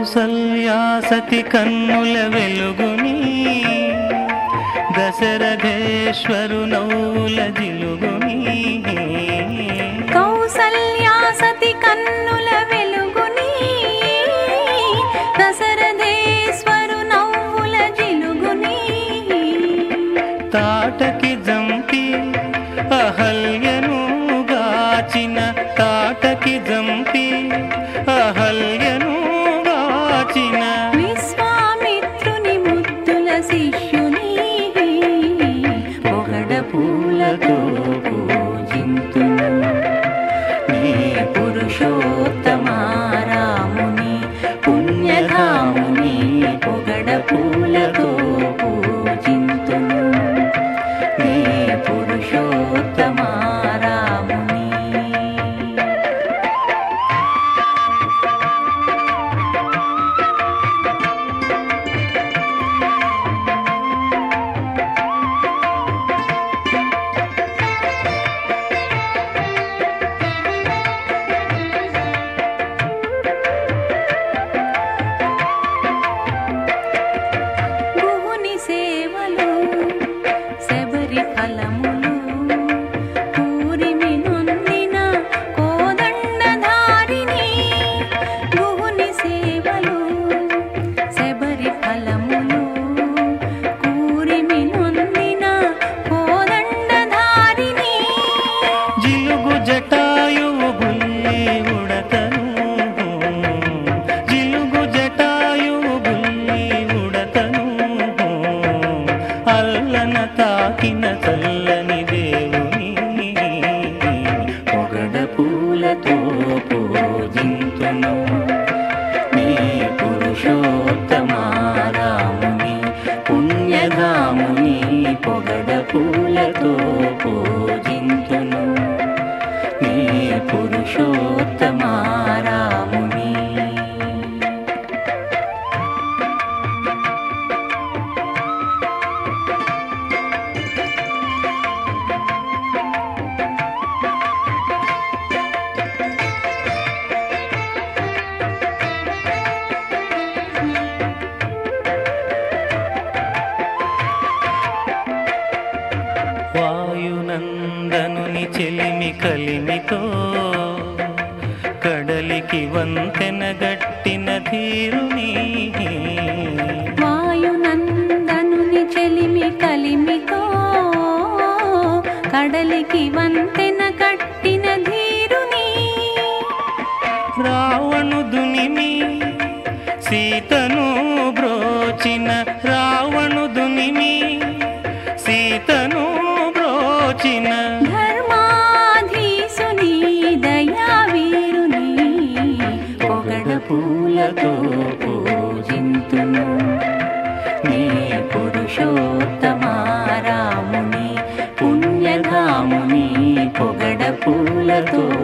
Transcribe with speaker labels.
Speaker 1: కౌసల్యాసతి కన్నుల వెలుగుని దశరథేశ్వరు నవ్వుల జిలుగుని
Speaker 2: కౌసల్యాసతి కన్నుల వెలుగుని దశరథేశ్వరు నవ్వుల జిలుగుని
Speaker 1: తాటకి జంపి అహల్యను గాచిన తాటకి జంపి అహల్యను గాచిన
Speaker 2: విశ్వామిత్రుని ముద్దుల శిష్యుని పొగడ పూలతో పూజింతును నీ పురుషోత్తమారాముని పుణ్యధాముని పొగడ పూలతో పూజింతును నీ పురుషోత్తమారాముని గుహుని సేవలు శబరి ఫలములు పూరిమి నొందిన కోదండధారిణి గుహుని సేవలు శబరి ఫలములు పూరిమి నొందిన కోదండధారిణి
Speaker 1: జిలుగు జటాయువు బుల్లి ఉడతను జిలుగు జటాయువు బుల్లి ఉడతను అల్లన తాకిన చల్లని దేవుని
Speaker 2: పొగడ పూలతో పూజింతును నీ పురుషోత్తమారాముని పుణ్యధాముని పొగడ పూలతో పూజింతును నీ పురుషోత్తమారాముని
Speaker 1: వాయునందనుని చెలిమి కలిమితో కడలికి వంతెన గట్టిన ధీరుని
Speaker 2: వాయునందనుని చెలిమి కలిమితో కడలికి వంతెన కట్టిన ధీరుని
Speaker 1: రావణుదునిమి సీతను బ్రోచిన రావణుదునిమి సీతను బ్రోచిన
Speaker 2: ధర్మాధీసుని దయావీరుని పొగడ పూలతో పూజింతును నీ పురుషోత్తమారాముని పుణ్యధాముని పొగడ పూలతో